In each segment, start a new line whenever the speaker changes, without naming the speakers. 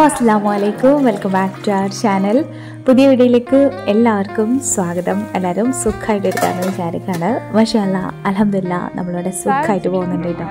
അസ്സാം വലൈക്കും welcome back to our channel പുതിയ വീഡിയോയിലേക്ക് എല്ലാവർക്കും സ്വാഗതം എല്ലാവരും സുഖമായിട്ട് എടുക്കാമെന്ന് വിചാരിക്കുകയാണ് പക്ഷേ അല്ല അലഹമില്ല നമ്മളിവിടെ സുഖമായിട്ട് പോകുന്നുണ്ട് കേട്ടോ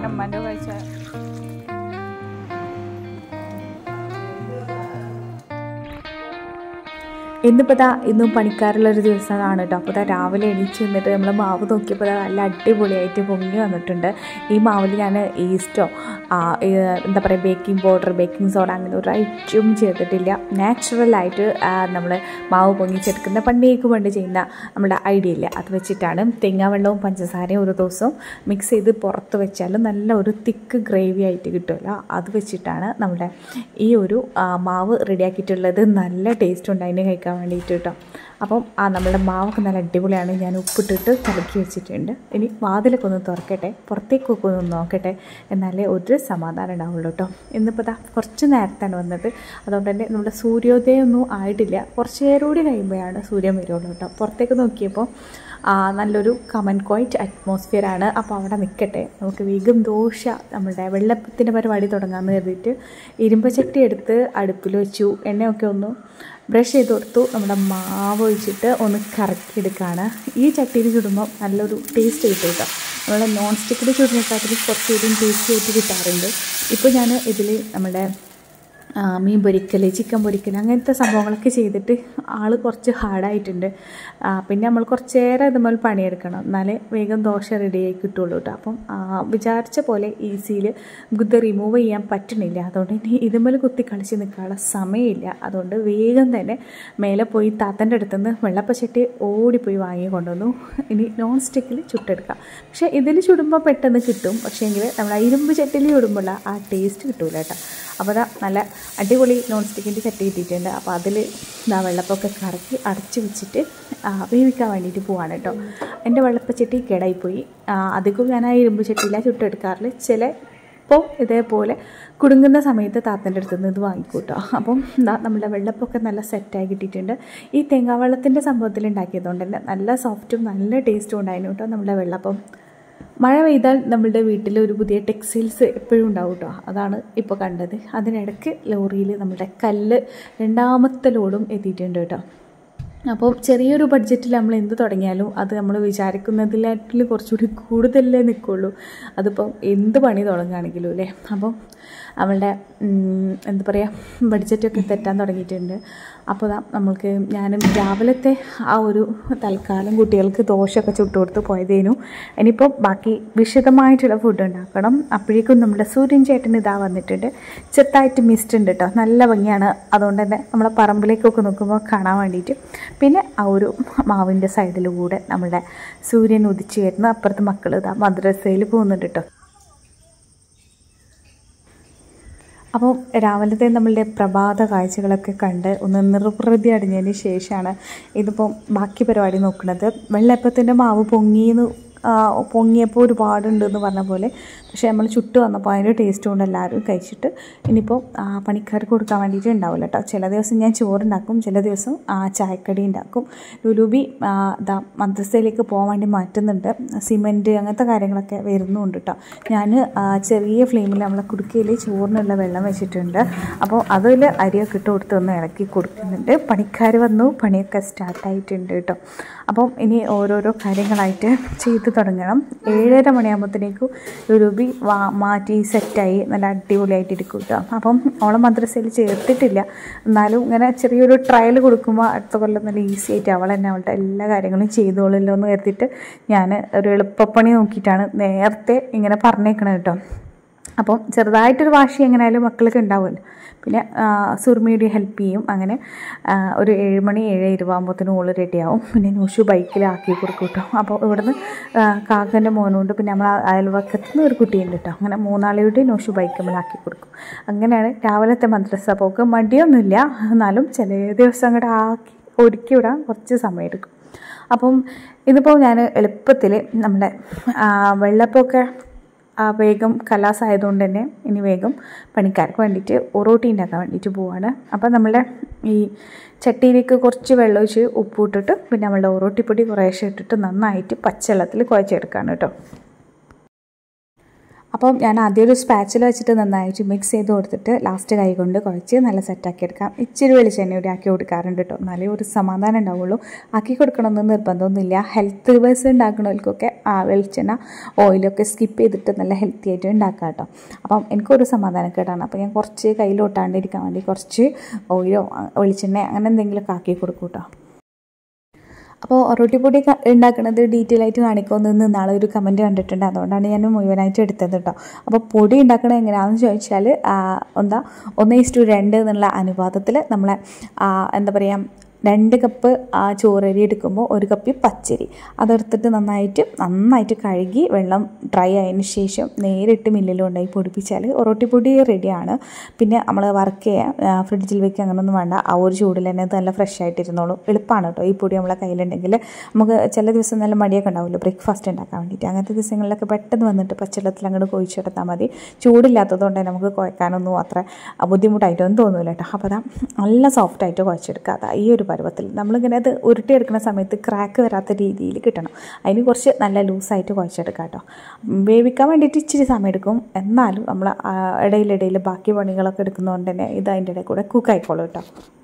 ഇന്നിപ്പോൾ ദാ ഇന്നും പണിക്കാരുള്ളൊരു ദിവസമാണ് കേട്ടോ അപ്പോൾ ദാ രാവിലെ എണീച്ച് നിന്നിട്ട് നമ്മൾ മാവ് നോക്കിയപ്പോൾ ദാ നല്ല അടിപൊളിയായിട്ട് പൊങ്ങി വന്നിട്ടുണ്ട് ഈ മാവിൽ ഞാൻ ഈസ്റ്റോ എന്താ പറയുക ബേക്കിംഗ് പൗഡർ ബേക്കിംഗ് സോഡ അങ്ങനെ ഒരു ഐറ്റവും ചെയ്തിട്ടില്ല നാച്ചുറലായിട്ട് നമ്മൾ മാവ് പൊങ്ങിച്ചെടുക്കുന്ന പണ്ടേക്ക് പണ്ട് ചെയ്യുന്ന നമ്മുടെ ഐഡിയ ഇല്ല അത് വെച്ചിട്ടാണ് തേങ്ങാവെള്ളവും പഞ്ചസാരയും ഒരു ദിവസവും മിക്സ് ചെയ്ത് പുറത്ത് വെച്ചാൽ നല്ല ഒരു തിക്ക് ഗ്രേവി ആയിട്ട് കിട്ടുമല്ലോ അത് വെച്ചിട്ടാണ് നമ്മുടെ ഈ ഒരു മാവ് റെഡിയാക്കിയിട്ടുള്ളത് നല്ല ടേസ്റ്റ് ഉണ്ട് അതിന് കഴിക്കാൻ വേണ്ടിയിട്ട് കേട്ടോ അപ്പം ആ നമ്മുടെ മാവൊക്കെ നല്ല അടിപൊളിയാണ് ഞാൻ ഉപ്പിട്ടിട്ട് കലക്കി വെച്ചിട്ടുണ്ട് ഇനി വാതിലൊക്കെ ഒന്ന് തുറക്കട്ടെ പുറത്തേക്കൊക്കെ ഒന്ന് നോക്കട്ടെ എന്നാലേ ഒരു സമാധാനം ഉണ്ടാവുള്ളൂ കേട്ടോ ഇന്നിപ്പോൾ ദാ കുറച്ച് നേരത്താണ് വന്നത് അതുകൊണ്ട് തന്നെ നമ്മുടെ സൂര്യോദയം ഒന്നും ആയിട്ടില്ല കുറച്ച് നേരം കൂടി കഴിയുമ്പോഴാണ് സൂര്യൻ വരുള്ളൂ കേട്ടോ പുറത്തേക്ക് നോക്കിയപ്പോൾ നല്ലൊരു കമൻ ക്വൈറ്റ് അറ്റ്മോസ്ഫിയറാണ് അപ്പോൾ അവിടെ നിൽക്കട്ടെ നമുക്ക് വേഗം ദോശ നമ്മുടെ വെള്ളപ്പത്തിൻ്റെ പരിപാടി തുടങ്ങാമെന്ന് കരുതിയിട്ട് ഇരുമ്പച്ചട്ടി എടുത്ത് അടുപ്പിൽ വെച്ചു എണ്ണയൊക്കെ ഒന്ന് ബ്രഷ് ചെയ്ത് കൊടുത്തു നമ്മുടെ മാവ് ഒഴിച്ചിട്ട് ഒന്ന് കറക്കിയെടുക്കുകയാണ് ഈ ചട്ടിയിൽ ചുടുമ്പോൾ നല്ലൊരു ടേസ്റ്റ് കിട്ടും കേട്ടോ നമ്മുടെ നോൺ സ്റ്റിക്കിൽ ചുടുന്നേക്കാട്ടിൽ കുറച്ചുകൂടി ടേസ്റ്റ് ആയിട്ട് കിട്ടാറുണ്ട് ഇപ്പോൾ ഞാൻ ഇതിൽ നമ്മുടെ മീൻ പൊരിക്കൽ ചിക്കൻ പൊരിക്കൽ അങ്ങനത്തെ സംഭവങ്ങളൊക്കെ ചെയ്തിട്ട് ആൾ കുറച്ച് ഹാർഡായിട്ടുണ്ട് പിന്നെ നമ്മൾ കുറച്ച് നേരം ഇതുപോലെ പണിയെടുക്കണം എന്നാലേ വേഗം ദോശ റെഡിയായി കിട്ടുള്ളൂ കേട്ടോ അപ്പം വിചാരിച്ച പോലെ ഈസിയിൽ ഇത് റിമൂവ് ചെയ്യാൻ പറ്റണില്ല അതുകൊണ്ട് ഇനി ഇതുമ്പോൾ കുത്തി കളിച്ച് നിൽക്കാനുള്ള സമയമില്ല അതുകൊണ്ട് വേഗം തന്നെ മേലെ പോയി താത്തൻ്റെ അടുത്തുനിന്ന് വെള്ളപ്പച്ചട്ടി ഓടിപ്പോയി വാങ്ങി കൊണ്ടുവന്നു ഇനി നോൺ സ്റ്റിക്കിൽ ചുട്ടെടുക്കാം പക്ഷേ ഇതിൽ ചുടുമ്പോൾ പെട്ടെന്ന് കിട്ടും പക്ഷേ എങ്കിൽ നമ്മൾ ഇരുമ്പ് ചട്ടിയിൽ ചുടുമ്പോൾ ആ ടേസ്റ്റ് കിട്ടൂല കേട്ടോ അപ്പോൾ അതാ നല്ല അടിപൊളി നോൺ സ്റ്റിക്കിൻ്റെ ചട്ടി കിട്ടിയിട്ടുണ്ട് അപ്പോൾ അതിൽ ഇതാ വെള്ളപ്പൊക്കെ കറക്കി അടച്ച് വെച്ചിട്ട് വേവിക്കാൻ വേണ്ടിയിട്ട് പോവാണ് കേട്ടോ എൻ്റെ വെള്ളപ്പച്ചട്ടി കേടായിപ്പോയി അധികവും ഞാൻ ആ ഇരുമ്പ് ചട്ടിയിലാണ് ചുട്ടെടുക്കാറില്ല ചില ഇപ്പോൾ ഇതേപോലെ കുടുങ്ങുന്ന സമയത്ത് താത്തൻ്റെ അടുത്ത് നിന്ന് ഇത് വാങ്ങിക്കൂട്ടോ അപ്പം എന്താ നമ്മുടെ വെള്ളപ്പൊക്കെ നല്ല സെറ്റായി കിട്ടിയിട്ടുണ്ട് ഈ തേങ്ങാവെള്ളത്തിൻ്റെ സംഭവത്തിൽ ഉണ്ടാക്കിയതുകൊണ്ട് തന്നെ നല്ല സോഫ്റ്റും നല്ല ടേസ്റ്റും ഉണ്ടായിരുന്നു കേട്ടോ നമ്മുടെ വെള്ളപ്പം മഴ പെയ്താൽ നമ്മളുടെ വീട്ടിൽ ഒരു പുതിയ ടെക്സ്റ്റൈൽസ് എപ്പോഴും ഉണ്ടാവും കേട്ടോ അതാണ് ഇപ്പോൾ കണ്ടത് അതിനിടയ്ക്ക് ലോറിയിൽ നമ്മുടെ കല്ല് രണ്ടാമത്തെ ലോഡും എത്തിയിട്ടുണ്ട് കേട്ടോ അപ്പോൾ ചെറിയൊരു ബഡ്ജറ്റിൽ നമ്മൾ എന്ത് തുടങ്ങിയാലും അത് നമ്മൾ വിചാരിക്കുന്നതിലാറ്റിൽ കുറച്ചുകൂടി കൂടുതലേ നിൽക്കുള്ളൂ അതിപ്പം എന്ത് പണി തുടങ്ങുകയാണെങ്കിലും അല്ലേ അപ്പം അവളുടെ എന്താ പറയുക ബഡ്ജറ്റൊക്കെ തെറ്റാൻ തുടങ്ങിയിട്ടുണ്ട് അപ്പോൾ നമ്മൾക്ക് ഞാനും രാവിലത്തെ ആ ഒരു തൽക്കാലം കുട്ടികൾക്ക് ദോശയൊക്കെ ചുട്ടു കൊടുത്ത് പോയതേനു ഇനിയിപ്പോൾ ബാക്കി വിശദമായിട്ടുള്ള ഫുഡ് ഉണ്ടാക്കണം അപ്പോഴേക്കും നമ്മുടെ സൂര്യൻ ചേട്ടൻ ഇതാ വന്നിട്ടുണ്ട് ചെറുതായിട്ട് മിസ്റ്റ് ഉണ്ട് കേട്ടോ നല്ല ഭംഗിയാണ് അതുകൊണ്ട് തന്നെ നമ്മളെ പറമ്പിലേക്കൊക്കെ നോക്കുമ്പോൾ കാണാൻ വേണ്ടിയിട്ട് പിന്നെ ആ ഒരു മാവിൻ്റെ സൈഡിലൂടെ നമ്മുടെ സൂര്യൻ ഉദിച്ചു വരുന്ന അപ്പുറത്ത് മക്കൾ ഇതാ മദ്രസയിൽ പോകുന്നുണ്ട് കേട്ടോ അപ്പോൾ രാവിലത്തെ നമ്മളുടെ പ്രഭാത കാഴ്ചകളൊക്കെ കണ്ട് ഒന്ന് നിർവൃതി അടിഞ്ഞതിന് ശേഷമാണ് ഇതിപ്പോൾ ബാക്കി പരിപാടി നോക്കുന്നത് വെള്ളയപ്പത്തിൻ്റെ മാവ് പൊങ്ങിയെന്ന് പൊങ്ങിയപ്പോൾ ഒരുപാടുണ്ടെന്ന് പറഞ്ഞ പോലെ പക്ഷേ നമ്മൾ ചുട്ട് വന്നപ്പോൾ അതിൻ്റെ ടേസ്റ്റ് കൊണ്ട് എല്ലാവരും കഴിച്ചിട്ട് ഇനിയിപ്പോൾ പണിക്കാർക്ക് കൊടുക്കാൻ വേണ്ടിയിട്ട് ഉണ്ടാവില്ല കേട്ടോ ചില ദിവസം ഞാൻ ചോറുണ്ടാക്കും ചില ദിവസം ചായക്കടി ഉണ്ടാക്കും ലുലുബി ഇതാ മദ്രസയിലേക്ക് പോകാൻ വേണ്ടി മാറ്റുന്നുണ്ട് സിമെൻറ്റ് അങ്ങനത്തെ കാര്യങ്ങളൊക്കെ വരുന്നുണ്ട് കേട്ടോ ഞാൻ ചെറിയ ഫ്ലെയിമിൽ നമ്മളെ കുടുക്കയിൽ ചോറിനുള്ള വെള്ളം വെച്ചിട്ടുണ്ട് അപ്പോൾ അതിൽ അരിയൊക്കെ ഇട്ട് കൊടുത്ത് ഒന്ന് ഇളക്കി കൊടുക്കുന്നുണ്ട് പണിക്കാർ വന്നു പണിയൊക്കെ സ്റ്റാർട്ടായിട്ടുണ്ട് കേട്ടോ അപ്പം ഇനി ഓരോരോ കാര്യങ്ങളായിട്ട് ചെയ്ത് തുടങ്ങണം ഏഴര മണിയാകുമ്പോഴത്തേക്കും ലുലുബി വാ മാറ്റി സെറ്റായി നല്ല അടിപൊളിയായിട്ട് ഇരിക്കും കേട്ടോ അപ്പം ഓളെ മദ്രസയിൽ ചേർത്തിട്ടില്ല എന്നാലും ഇങ്ങനെ ചെറിയൊരു ട്രയൽ കൊടുക്കുമ്പോൾ അടുത്ത കൊല്ലം നല്ല ഈസി ആയിട്ട് അവൾ തന്നെ അവളുടെ എല്ലാ കാര്യങ്ങളും ചെയ്തോളല്ലോ എന്ന് കരുതിയിട്ട് ഞാൻ ഒരു എളുപ്പപ്പണി നോക്കിയിട്ടാണ് നേരത്തെ ഇങ്ങനെ പറഞ്ഞേക്കണത് കേട്ടോ അപ്പം ചെറുതായിട്ടൊരു വാശി എങ്ങനെയായാലും മക്കൾക്ക് ഉണ്ടാവുമല്ലോ പിന്നെ സുർമിയുടെ ഹെൽപ്പ് ചെയ്യും അങ്ങനെ ഒരു ഏഴ് മണി ഏഴ് ഇരുപതാകുമ്പോഴത്തേനും ഓള് റെഡിയാവും പിന്നെ നൂഷു ബൈക്കിലാക്കി കൊടുക്കും കേട്ടോ അപ്പോൾ ഇവിടുന്ന് കാക്കൻ്റെ മോനുണ്ട് പിന്നെ നമ്മൾ അയൽവക്കത്ത് നിന്ന് ഒരു കുട്ടിയുണ്ട് കേട്ടോ അങ്ങനെ മൂന്നാളിയുടെ നൂഷു ബൈക്കുമ്മലാക്കി കൊടുക്കും അങ്ങനെയാണ് രാവിലത്തെ മദ്രസ പോക്ക് മടിയൊന്നുമില്ല എന്നാലും ചില ദിവസം അങ്ങോട്ട് ആക്കി ഒരുക്കി വിടാൻ കുറച്ച് സമയം എടുക്കും അപ്പം ഇതിപ്പോൾ ഞാൻ എളുപ്പത്തിൽ നമ്മുടെ വെള്ളപ്പൊക്കെ വേഗം കലാസ് ആയതുകൊണ്ട് തന്നെ ഇനി വേഗം പണിക്കാർക്ക് വേണ്ടിയിട്ട് ഒറോട്ടി ഉണ്ടാക്കാൻ വേണ്ടിയിട്ട് പോവാണ് അപ്പോൾ നമ്മളുടെ ഈ ചട്ടിയിലേക്ക് കുറച്ച് വെള്ളം ഒഴിച്ച് ഉപ്പ് ഇട്ടിട്ട് പിന്നെ നമ്മളുടെ ഒറോട്ടിപ്പൊടി കുറേശ്ശെ ഇട്ടിട്ട് നന്നായിട്ട് പച്ചവെള്ളത്തിൽ കുഴച്ചെടുക്കുകയാണ് കേട്ടോ അപ്പം ഞാൻ ആദ്യം ഒരു സ്പാച്ചിൽ വെച്ചിട്ട് നന്നായിട്ട് മിക്സ് ചെയ്ത് കൊടുത്തിട്ട് ലാസ്റ്റ് കൈ കൊണ്ട് കുഴച്ച് നല്ല സെറ്റാക്കി എടുക്കാം ഇച്ചിരി വെളിച്ചെണ്ണ കൂടി ആക്കി കൊടുക്കാറുണ്ട് കേട്ടോ എന്നാലേ ഒരു സമാധാനം ഉണ്ടാവുള്ളൂ ആക്കി കൊടുക്കണമെന്ന് നിർബന്ധമൊന്നുമില്ല ഹെൽത്ത് വൈസ് ഉണ്ടാക്കണവർക്കൊക്കെ ആ വെളിച്ചെണ്ണ ഓയിലൊക്കെ സ്കിപ്പ് ചെയ്തിട്ട് നല്ല ഹെൽത്തി ആയിട്ട് ഉണ്ടാക്കാം കേട്ടോ അപ്പം എനിക്കൊരു സമാധാനക്കേടാണ് അപ്പോൾ ഞാൻ കുറച്ച് കയ്യിലോട്ടാണ്ടിരിക്കാൻ വേണ്ടി കുറച്ച് ഓയിലോ വെളിച്ചെണ്ണ അങ്ങനെ എന്തെങ്കിലുമൊക്കെ ആക്കി കൊടുക്കും കേട്ടോ അപ്പോൾ റൊട്ടിപ്പൊടി ഉണ്ടാക്കുന്നത് ഡീറ്റെയിൽ ആയിട്ട് കാണിക്കുമെന്ന് നാളെ ഒരു കമൻറ്റ് കണ്ടിട്ടുണ്ട് അതുകൊണ്ടാണ് ഞാൻ മുഴുവനായിട്ട് എടുത്തത് കേട്ടോ അപ്പോൾ പൊടി ഉണ്ടാക്കണത് എങ്ങനെയാണെന്ന് ചോദിച്ചാൽ എന്താ ഒന്ന് ഇസ്റ്റു രണ്ട് എന്നുള്ള അനുപാതത്തിൽ നമ്മളെ എന്താ പറയുക രണ്ട് കപ്പ് ആ ചോറരി എടുക്കുമ്പോൾ ഒരു കപ്പ് പച്ചരി അതെടുത്തിട്ട് നന്നായിട്ട് നന്നായിട്ട് കഴുകി വെള്ളം ഡ്രൈ ആയതിന് ശേഷം നേരിട്ട് മില്ലിൽ കൊണ്ടുപോയി പൊടിപ്പിച്ചാൽ ഒറോട്ടിപ്പൊടി റെഡിയാണ് പിന്നെ നമ്മൾ വർക്ക് ചെയ്യാൻ ഫ്രിഡ്ജിൽ വെക്കുക അങ്ങനെയൊന്നും വേണ്ട ആ ഒരു ചൂടിൽ തന്നെ അത് നല്ല ഫ്രഷ് ആയിട്ടിരുന്നോളൂ എളുപ്പമാണ് കേട്ടോ ഈ പൊടി നമ്മളെ കയ്യിലുണ്ടെങ്കിൽ നമുക്ക് ചില ദിവസം നല്ല മടിയൊക്കെ ഉണ്ടാവുമല്ലോ ബ്രേക്ക്ഫാസ്റ്റ് ഉണ്ടാക്കാൻ വേണ്ടിയിട്ട് അങ്ങനത്തെ ദിവസങ്ങളിലൊക്കെ പെട്ടെന്ന് വന്നിട്ട് പച്ചവെള്ളത്തിൽ അങ്ങോട്ട് കുഴിച്ചെടുത്താൽ മതി ചൂടില്ലാത്തത് കൊണ്ട് നമുക്ക് കുഴക്കാനൊന്നും അത്ര ബുദ്ധിമുട്ടായിട്ടൊന്നും തോന്നില്ല കേട്ടോ അപ്പോൾ അതാ നല്ല സോഫ്റ്റായിട്ട് കുഴച്ചെടുക്കുക അതാ ഈ ഒരു പരുവത്തിൽ നമ്മളിങ്ങനെ അത് ഉരുട്ടിയെടുക്കുന്ന സമയത്ത് ക്രാക്ക് വരാത്ത രീതിയിൽ കിട്ടണം അതിന് കുറച്ച് നല്ല ലൂസായിട്ട് കുഴച്ചെടുക്കാം കേട്ടോ വേവിക്കാൻ വേണ്ടിയിട്ട് ഇച്ചിരി സമയം എടുക്കും എന്നാലും നമ്മൾ ഇടയിലിടയിൽ ബാക്കി പണികളൊക്കെ എടുക്കുന്നതുകൊണ്ട് തന്നെ ഇത് അതിൻ്റെ ഇടയിൽ കൂടെ കുക്കായിക്കോളും കേട്ടോ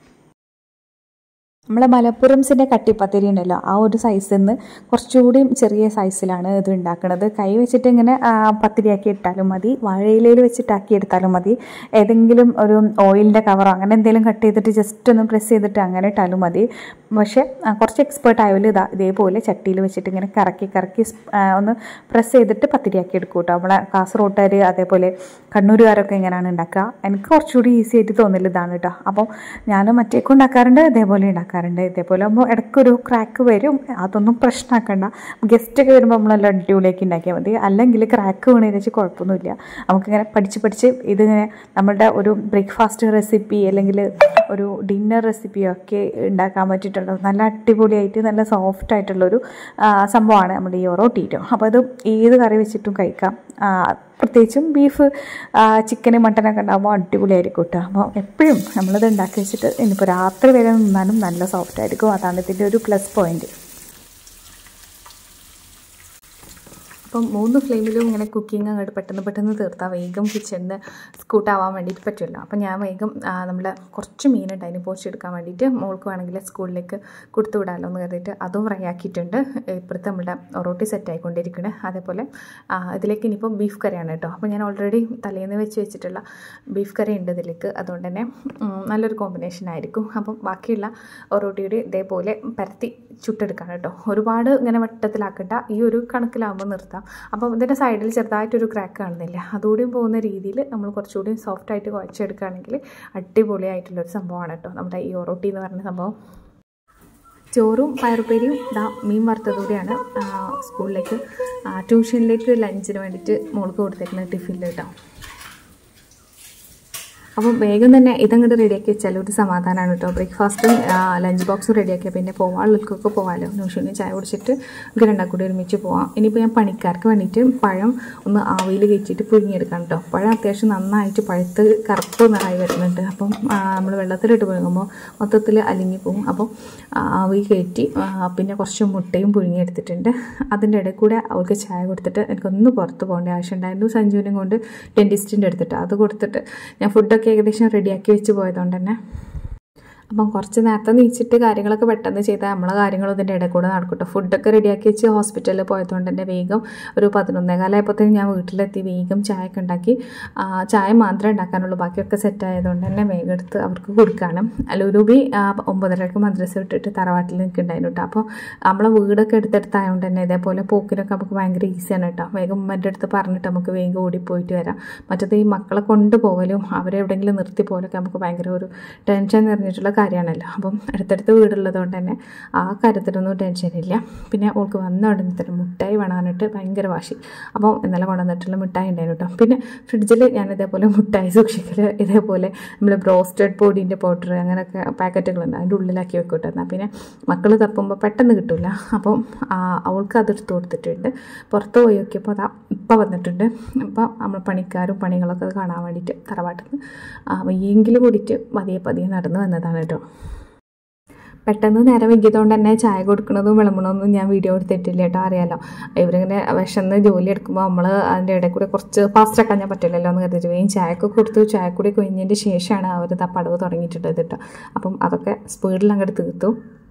നമ്മളെ മലപ്പുറംസിൻ്റെ കട്ടിപ്പത്തിരി ഉണ്ടല്ലോ ആ ഒരു സൈസിൽ നിന്ന് കുറച്ചുകൂടി ചെറിയ സൈസിലാണ് ഇത് ഉണ്ടാക്കുന്നത് കൈ വെച്ചിട്ട് ഇങ്ങനെ പത്തിരിയാക്കി ഇട്ടാലും മതി വാഴയിലയിൽ വെച്ചിട്ടാക്കി എടുത്താലും മതി ഏതെങ്കിലും ഒരു ഓയിലിൻ്റെ കവറോ അങ്ങനെ എന്തെങ്കിലും കട്ട് ചെയ്തിട്ട് ജസ്റ്റ് ഒന്ന് പ്രസ് ചെയ്തിട്ട് അങ്ങനെ ഇട്ടാലും മതി പക്ഷേ കുറച്ച് എക്സ്പേർട്ട് ആയാലും ഇതാ ഇതേപോലെ ചട്ടിയിൽ വെച്ചിട്ട് ഇങ്ങനെ കറക്കി കറക്കി ഒന്ന് പ്രസ് ചെയ്തിട്ട് പത്തിരിയാക്കി എടുക്കും കേട്ടോ നമ്മളെ കാസർഗോട്ടുകാർ അതേപോലെ കണ്ണൂരുകാരൊക്കെ ഇങ്ങനെയാണ് ഉണ്ടാക്കുക എനിക്ക് കുറച്ചുകൂടി ഈസി ആയിട്ട് തോന്നില്ല ഇതാണ് കേട്ടോ അപ്പം ഞാൻ മറ്റേക്കും ഉണ്ടാക്കാറുണ്ട് അതേപോലെ ഉണ്ടാക്കാറുണ്ട് ഇതേപോലെ ആകുമ്പോൾ ഇടയ്ക്കൊരു ക്രാക്ക് വരും അതൊന്നും പ്രശ്നമാക്കണ്ട ഗസ്റ്റൊക്കെ വരുമ്പോൾ നമ്മളെല്ലാം അടിപൊളിയാക്കി ഉണ്ടാക്കിയാൽ മതി അല്ലെങ്കിൽ ക്രാക്ക് വീണതിന് വെച്ച് കുഴപ്പമൊന്നുമില്ല നമുക്കിങ്ങനെ പഠിച്ച് പഠിച്ച് ഇതിങ്ങനെ നമ്മളുടെ ഒരു ബ്രേക്ക്ഫാസ്റ്റ് റെസിപ്പി അല്ലെങ്കിൽ ഒരു ഡിന്നർ റെസിപ്പിയോ ഒക്കെ ഉണ്ടാക്കാൻ പറ്റിയിട്ടുള്ള നല്ല അടിപൊളിയായിട്ട് നല്ല സോഫ്റ്റ് ആയിട്ടുള്ളൊരു സംഭവമാണ് നമ്മുടെ ഈ ഒറോട്ടീറ്റോ അപ്പോൾ അത് ഏത് കറി വെച്ചിട്ടും കഴിക്കാം പ്രത്യേകിച്ചും ബീഫ് ചിക്കന് മട്ടനൊക്കെ ഉണ്ടാകുമ്പോൾ അടിപൊളിയായിരിക്കും കേട്ടോ അപ്പോൾ എപ്പോഴും നമ്മളിത് ഉണ്ടാക്കി വെച്ചിട്ട് ഇനിയിപ്പോൾ രാത്രി വരെ നിന്നാലും നല്ല സോഫ്റ്റ് ആയിരിക്കും അതാണ് ഇതിൻ്റെ ഒരു പ്ലസ് പോയിൻറ്റ് അപ്പം മൂന്ന് ഫ്ലെയിമിലും ഇങ്ങനെ കുക്കിംഗ് അങ്ങോട്ട് പെട്ടെന്ന് പെട്ടെന്ന് തീർത്താൽ വേഗം കിച്ചണിൽ സ്കൂട്ടാവാൻ വേണ്ടിയിട്ട് പറ്റുമല്ലോ അപ്പം ഞാൻ വേഗം നമ്മൾ കുറച്ച് മീനുണ്ട് അതിന് പോച്ചെടുക്കാൻ വേണ്ടിയിട്ട് മോൾക്ക് വേണമെങ്കിൽ സ്കൂളിലേക്ക് കൊടുത്തു വിടാമല്ലോ എന്ന് കരുതിയിട്ട് അതും ഫ്രൈ ആക്കിയിട്ടുണ്ട് ഇപ്പോഴത്തെ നമ്മുടെ ഒറോട്ടി സെറ്റ് ആയിക്കൊണ്ടിരിക്കുന്നത് അതേപോലെ ഇതിലേക്ക് ഇനിയിപ്പോൾ ബീഫ് കറിയാണ് കേട്ടോ അപ്പോൾ ഞാൻ ഓൾറെഡി തലേന്ന് വെച്ച് വെച്ചിട്ടുള്ള ബീഫ് കറി ഉണ്ട് ഇതിലേക്ക് അതുകൊണ്ട് തന്നെ നല്ലൊരു കോമ്പിനേഷൻ ആയിരിക്കും അപ്പം ബാക്കിയുള്ള ഒറോട്ടിയുടെ ഇതേപോലെ പരത്തി ചുട്ടെടുക്കണം കേട്ടോ ഒരുപാട് ഇങ്ങനെ വട്ടത്തിലാക്കണ്ട ഈ ഒരു കണക്കിലാകുമ്പോൾ നിർത്താം അപ്പം ഇതിൻ്റെ സൈഡിൽ ചെറുതായിട്ടൊരു ക്രാക്ക് കാണുന്നില്ല അതുകൂടിയും പോകുന്ന രീതിയിൽ നമ്മൾ കുറച്ചുകൂടി സോഫ്റ്റായിട്ട് കുഴച്ചെടുക്കുകയാണെങ്കിൽ അടിപൊളിയായിട്ടുള്ളൊരു സംഭവമാണ് കേട്ടോ നമ്മുടെ ഈ ഒറോട്ടി എന്ന് പറയുന്ന സംഭവം ചോറും പയറുപ്പേരിയും ഇതാ മീൻ വറുത്തതൂടെയാണ് സ്കൂളിലേക്ക് ട്യൂഷനിലേക്ക് ലഞ്ചിന് വേണ്ടിയിട്ട് മോൾക്ക് കൊടുത്തേക്കുന്നത് ടിഫിനിൽ കേട്ടോ അപ്പം വേഗം തന്നെ ഇതങ്ങോട്ട് റെഡിയാക്കി വെച്ചാൽ ഒരു സമാധാനമാണ് കേട്ടോ ബ്രേക്ക്ഫാസ്റ്റും ലഞ്ച് ബോക്സും റെഡിയാക്കിയാൽ പിന്നെ പോവാനുള്ളവർക്കൊക്കെ പോകാമല്ലോ ന്യൂഷന് ചായ കുടിച്ചിട്ട് നമുക്ക് രണ്ടാം കൂടി ഒരുമിച്ച് പോവാം ഇനിയിപ്പോൾ ഞാൻ പണിക്കാർക്ക് വേണ്ടിയിട്ട് പഴം ഒന്ന് ആവിയിൽ കയറ്റിയിട്ട് പുഴുങ്ങിയെടുക്കാം കേട്ടോ പഴം അത്യാവശ്യം നന്നായിട്ട് പഴുത്ത് കറുപ്പ് നിറായി വരുന്നുണ്ട് അപ്പം നമ്മൾ വെള്ളത്തിലിട്ട് പുഴുങ്ങുമ്പോൾ മൊത്തത്തിൽ അലിഞ്ഞു പോകും അപ്പം ആവി കയറ്റി പിന്നെ കുറച്ച് മുട്ടയും പുഴുങ്ങിയെടുത്തിട്ടുണ്ട് അതിൻ്റെ ഇടയിൽ കൂടെ അവർക്ക് ചായ കൊടുത്തിട്ട് എനിക്കൊന്ന് പുറത്ത് പോകേണ്ട ആവശ്യമുണ്ടായിരുന്നു സഞ്ജുവിനും കൊണ്ട് ഡെൻറ്റിസ്റ്റിൻ്റെ എടുത്തിട്ട് അത് കൊടുത്തിട്ട് ഞാൻ ഫുഡൊക്കെ ഒക്കെ ഏകദേശം റെഡിയാക്കി വെച്ച് പോയതുകൊണ്ട് തന്നെ അപ്പം കുറച്ച് നേരത്തെ നീച്ചിട്ട് കാര്യങ്ങളൊക്കെ പെട്ടെന്ന് ചെയ്താൽ നമ്മളെ കാര്യങ്ങളും ഇതിൻ്റെ ഇടയിൽ കൂടെ നടക്കട്ടെ ഫുഡൊക്കെ റെഡിയാക്കി വെച്ച് ഹോസ്പിറ്റലിൽ പോയതുകൊണ്ട് തന്നെ വേഗം ഒരു പതിനൊന്നേ കാലമായപ്പോഴത്തേക്കും ഞാൻ വീട്ടിലെത്തി വേഗം ചായ ഒക്കെ ഉണ്ടാക്കി ചായ മാത്രമേ ഉണ്ടാക്കാനുള്ളൂ ബാക്കിയൊക്കെ സെറ്റ് ആയതുകൊണ്ട് തന്നെ വേഗം എടുത്ത് അവർക്ക് കൊടുക്കുകയാണ് ലൂരൂബി ഒമ്പതരക്ക് മദ്രസ വിട്ടിട്ട് തറവാട്ടിൽ നിൽക്കുന്നുണ്ടായിരുന്നു കേട്ടോ അപ്പോൾ നമ്മളെ വീടൊക്കെ എടുത്തെടുത്തായതുകൊണ്ട് തന്നെ ഇതേപോലെ പോക്കിനൊക്കെ നമുക്ക് ഭയങ്കര ഈസിയാണ് കേട്ടോ വേഗം ഉമ്മൻ്റെ അടുത്ത് പറഞ്ഞിട്ട് നമുക്ക് വേഗം ഓടിപ്പോയിട്ട് വരാം മറ്റത് ഈ മക്കളെ കൊണ്ടുപോകലും അവരെ എവിടെയെങ്കിലും നിർത്തി പോലൊക്കെ നമുക്ക് ഭയങ്കര ഒരു ടെൻഷൻ നിറഞ്ഞിട്ടുള്ള കാര്യമാണല്ലോ അപ്പം അടുത്തടുത്ത് വീടുള്ളത് കൊണ്ട് തന്നെ ആ കാര്യത്തിലൊന്നും ടെൻഷനില്ല പിന്നെ ഓൾക്ക് വന്ന ഉടനെ തന്നെ മുട്ടായി വേണമെന്നിട്ട് ഭയങ്കര വാശി അപ്പം ഇന്നലെ കൊണ്ടുവന്നിട്ടുള്ള മിഠായി ഉണ്ടായിരുന്നു കേട്ടോ പിന്നെ ഫ്രിഡ്ജിൽ ഞാൻ ഇതേപോലെ മുട്ടായി സൂക്ഷിക്കൽ ഇതേപോലെ നമ്മൾ ബ്രോസ്റ്റഡ് പൊടീൻ്റെ പൗഡർ അങ്ങനെയൊക്കെ പാക്കറ്റുകളുണ്ട് അതിൻ്റെ ഉള്ളിലാക്കി വെക്കും കേട്ടോ എന്നാൽ പിന്നെ മക്കൾ തപ്പുമ്പോൾ പെട്ടെന്ന് കിട്ടില്ല അപ്പം അവൾക്ക് അതെടുത്ത് കൊടുത്തിട്ടുണ്ട് പുറത്ത് പോയി നോക്കിയപ്പോൾ അതാ ഇപ്പം വന്നിട്ടുണ്ട് അപ്പം നമ്മൾ പണിക്കാരും പണികളൊക്കെ കാണാൻ വേണ്ടിയിട്ട് തറവാട്ടിൽ നിന്ന് വയ്യെങ്കിലും കൂടിയിട്ട് പതിയെ പതിയെ നടന്ന് വന്നതാണ് കേട്ടോ പെട്ടെന്ന് നേരം വൈകിയതുകൊണ്ട് തന്നെ ചായ കൊടുക്കണതും വിളമ്പണതൊന്നും ഞാൻ വീഡിയോ എടുത്തിട്ടില്ല കേട്ടോ അറിയാലോ ഇവരിങ്ങനെ വിശന്ന് ജോലി എടുക്കുമ്പോൾ നമ്മൾ അതിൻ്റെ ഇടയിൽ കൂടെ കുറച്ച് ഫാസ്റ്റ് ആക്കാൻ ഞാൻ പറ്റില്ലല്ലോ എന്ന് കരുതിയിട്ട് വേഗം ചായയൊക്കെ കൊടുത്തു ചായ കൂടി കഴിഞ്ഞതിൻ്റെ ശേഷമാണ് അവർ ആ പടവ് തുടങ്ങിയിട്ടുള്ളത് കേട്ടോ അപ്പം അതൊക്കെ സ്പീഡിൽ അങ്ങോട്ട് തീർത്തു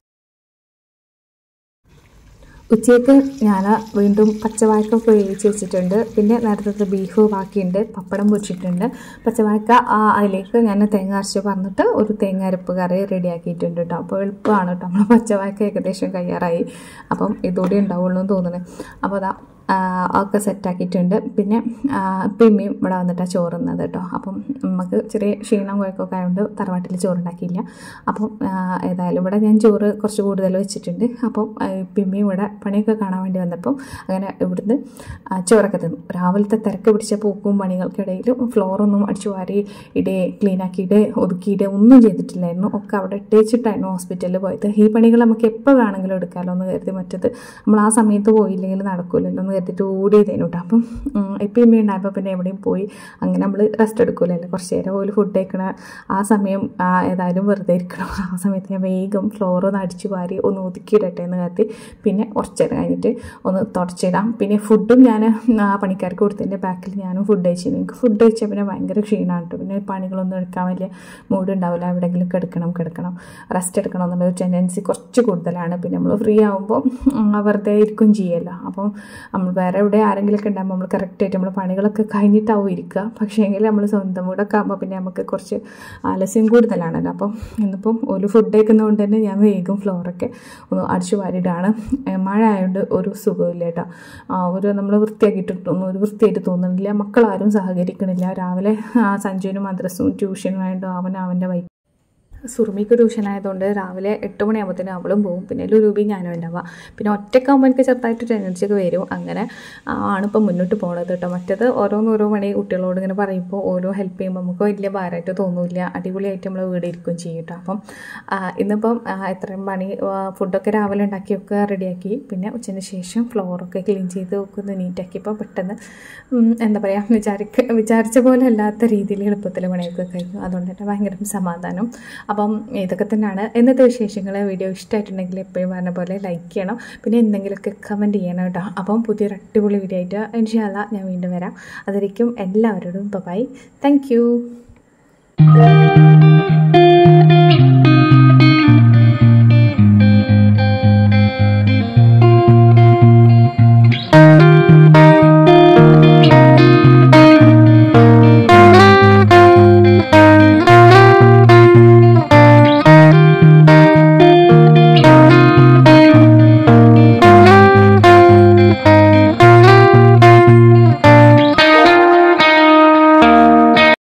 ഉച്ചയ്ക്ക് ഞാൻ വീണ്ടും പച്ചവാഴക്ക വേവിച്ച് വെച്ചിട്ടുണ്ട് പിന്നെ നേരത്തെ ബീഫ് ബാക്കിയുണ്ട് പപ്പടം പൊരിച്ചിട്ടുണ്ട് പച്ചവാഴക്ക ആ അതിലേക്ക് ഞാൻ തേങ്ങ അരച്ച് പറഞ്ഞിട്ട് ഒരു തേങ്ങ അരപ്പ് കറി റെഡിയാക്കിയിട്ടുണ്ട് കേട്ടോ അപ്പോൾ എളുപ്പമാണ് കേട്ടോ നമ്മൾ പച്ചവാഴക്ക ഏകദേശം കഴിയാറായി അപ്പം ഇതുകൂടി ഉണ്ടാവുള്ളൂ എന്ന് തോന്നുന്നത് അപ്പോൾ അതാ ഒക്കെ സെറ്റാക്കിയിട്ടുണ്ട് പിന്നെ പിമ്മിയും ഇവിടെ വന്നിട്ടാണ് ചോറുന്നത് കേട്ടോ അപ്പം നമുക്ക് ചെറിയ ക്ഷീണം കുഴക്കമൊക്കെ ആയതുകൊണ്ട് തറവാട്ടിൽ ചോറുണ്ടാക്കിയില്ല അപ്പം ഏതായാലും ഇവിടെ ഞാൻ ചോറ് കുറച്ച് കൂടുതൽ വെച്ചിട്ടുണ്ട് അപ്പം പിമ്മിയും ഇവിടെ പണിയൊക്കെ കാണാൻ വേണ്ടി വന്നപ്പോൾ അങ്ങനെ ഇവിടുന്ന് ചോറൊക്കെ തിന്നു രാവിലത്തെ തിരക്ക് പിടിച്ച പൂക്കും പണികൾക്കിടയിലും ഫ്ലോറൊന്നും അടിച്ചു വാരി ഇടേ ക്ലീനാക്കിയിട്ട് ഒതുക്കിയിട്ട് ഒന്നും ചെയ്തിട്ടില്ലായിരുന്നു ഒക്കെ അവിടെ ഇട്ടേച്ചിട്ടായിരുന്നു ഹോസ്പിറ്റലിൽ പോയത് ഈ പണികൾ നമുക്ക് എപ്പോൾ വേണമെങ്കിലും എടുക്കാമല്ലോ എന്ന് കരുതി മറ്റത് നമ്മൾ ആ സമയത്ത് പോയില്ലെങ്കിൽ നടക്കില്ലല്ലോ എന്ന് കരുതിയിട്ട് ഓടിയതേനു കേട്ടോ അപ്പം ഇപ്പം ഇമ്മ ഉണ്ടായപ്പോൾ പിന്നെ എവിടെയും പോയി അങ്ങനെ നമ്മൾ റെസ്റ്റ് എടുക്കില്ലല്ലോ കുറച്ച് നേരം ഒരു ഫുഡ് കഴിക്കണ ആ സമയം ഏതായാലും വെറുതെ ഇരിക്കണം ആ സമയത്ത് ഞാൻ വേഗം ഫ്ലോർ ഒന്ന് അടിച്ചു വാരി ഒന്ന് ഒതുക്കിയിടട്ടെ എന്ന് കരുതി പിന്നെ കുറച്ച് നേരം കഴിഞ്ഞിട്ട് ഒന്ന് തുടച്ചിടാം പിന്നെ ഫുഡും ഞാൻ ആ പണിക്കാർക്ക് കൊടുത്തതിൻ്റെ ബാക്കിൽ ഞാനും ഫുഡ് കഴിച്ചിരുന്നു എനിക്ക് ഫുഡ് കഴിച്ചാൽ പിന്നെ ഭയങ്കര ക്ഷീണമാണ് കേട്ടോ പിന്നെ പണികളൊന്നും എടുക്കാൻ വലിയ മൂഡ് ഉണ്ടാവില്ല എവിടെയെങ്കിലും കിടക്കണം കിടക്കണം റെസ്റ്റ് എടുക്കണം എന്നുള്ള ഒരു ടെൻഡൻസി കുറച്ച് കൂടുതലാണ് പിന്നെ നമ്മൾ ഫ്രീ ആകുമ്പോൾ വെറുതെ ഇരിക്കും ചെയ്യല്ലോ അപ്പം നമ്മൾ വേറെ എവിടെ ആരെങ്കിലുമൊക്കെ ഉണ്ടാകുമ്പോൾ നമ്മൾ കറക്റ്റായിട്ട് നമ്മൾ പണികളൊക്കെ കഴിഞ്ഞിട്ടാവും ഇരിക്കുക പക്ഷേ എങ്കിൽ നമ്മൾ സ്വന്തം വീടൊക്കെ ആകുമ്പോൾ പിന്നെ നമുക്ക് കുറച്ച് ആലസ്യം കൂടുതലാണല്ലോ അപ്പം ഇന്നിപ്പം ഒരു ഫുഡ് കഴിക്കുന്നതുകൊണ്ട് തന്നെ ഞാൻ വേഗം ഫ്ലോറൊക്കെ ഒന്ന് അടിച്ചു വാരിയിട്ടാണ് മഴ ആയതുകൊണ്ട് ഒരു സുഖമില്ല കേട്ടോ ഒരു നമ്മൾ വൃത്തിയാക്കിയിട്ടൊന്നും ഒരു വൃത്തിയായിട്ട് തോന്നുന്നില്ല മക്കളാരും സഹകരിക്കണില്ല രാവിലെ സഞ്ജുവിനും മദ്രസും ട്യൂഷനും ആയതുകൊണ്ട് അവൻ അവൻ്റെ വൈ സുറുമിക്ക് ട്യൂഷൻ ആയതുകൊണ്ട് രാവിലെ എട്ട് മണിയാകുമ്പോഴത്തേനും അവളും പോകും പിന്നെ ലുരൂബി ഞാനും ഉണ്ടാവുക പിന്നെ ഒറ്റയ്ക്കാകുമ്പോൾ എനിക്ക് ചെറുതായിട്ട് എനർജിയൊക്കെ വരും അങ്ങനെ ആണ് ഇപ്പം മുന്നോട്ട് പോണത് കേട്ടോ മറ്റത് ഓരോന്നോരോ മണി കുട്ടികളോട് ഇങ്ങനെ പറയുമ്പോൾ ഓരോ ഹെൽപ്പ് ചെയ്യുമ്പോൾ നമുക്ക് വലിയ ഭാരമായിട്ട് തോന്നില്ല അടിപൊളിയായിട്ട് നമ്മൾ വീട് ഇരിക്കുകയും ചെയ്യും കേട്ടോ അപ്പം ഇന്നിപ്പം എത്രയും പണി ഫുഡൊക്കെ രാവിലെ ഉണ്ടാക്കിയൊക്കെ റെഡിയാക്കി പിന്നെ ഉച്ചയ്ക്ക് ശേഷം ഫ്ലോറൊക്കെ ക്ലീൻ ചെയ്ത് ഒക്കെ ഒന്ന് നീറ്റാക്കിയപ്പോൾ പെട്ടെന്ന് എന്താ പറയുക വിചാരിക്ക വിചാരിച്ച പോലെ അല്ലാത്ത രീതിയിൽ എളുപ്പത്തിൽ പണിയൊക്കെ കഴിഞ്ഞു അതുകൊണ്ട് തന്നെ ഭയങ്കര സമാധാനം അപ്പം ഇതൊക്കെ തന്നെയാണ് ഇന്നത്തെ വിശേഷങ്ങൾ വീഡിയോ ഇഷ്ടമായിട്ടുണ്ടെങ്കിൽ എപ്പോഴും പറഞ്ഞ പോലെ ലൈക്ക് ചെയ്യണം പിന്നെ എന്തെങ്കിലുമൊക്കെ കമൻറ്റ് ചെയ്യണം കേട്ടോ അപ്പം പുതിയൊരു അടിപൊളി വീഡിയോ ആയിട്ട് ഇൻഷാല്ല ഞാൻ വീണ്ടും വരാം അതായിരിക്കും എല്ലാവരോടും ബൈ താങ്ക്